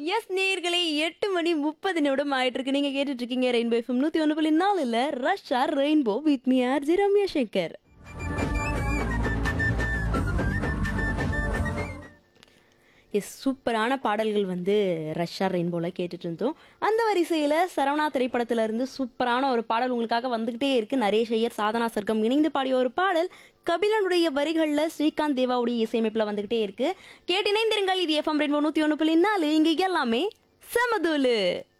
S நேயர்களே எட்டு மணி முப்பது நிமிடம் ஆயிட்டு இருக்கு நீங்க கேட்டுட்டு இருக்கீங்க ரெயின்போ எஃப்எம் நூத்தி ஒன்று புள்ளி நாலுல ரஷ்யா rainbow with me R J Ramya Sekar எஸ் சூப்பரான பாடல்கள் வந்து ரஷ்யா ரெயின்போல கேட்டுட்டு இருந்தோம் அந்த வரிசையில் சரவணா திரைப்படத்துல இருந்து சூப்பரான ஒரு பாடல் உங்களுக்காக வந்துகிட்டே இருக்கு நரேஷ் ஐயர் சாதனா சர்க்கம் இணைந்து பாடிய ஒரு பாடல் கபிலனுடைய வரிகளில் ஸ்ரீகாந்த் தேவாவுடைய இசையமைப்பில் வந்துகிட்டே இருக்கு கேட்டு இணைந்திருங்கள் இது எஃப்எம் ரெயின்போ நூற்றி ஒன்று புள்ளி நாலு இங்கே எல்லாமே செமதூலு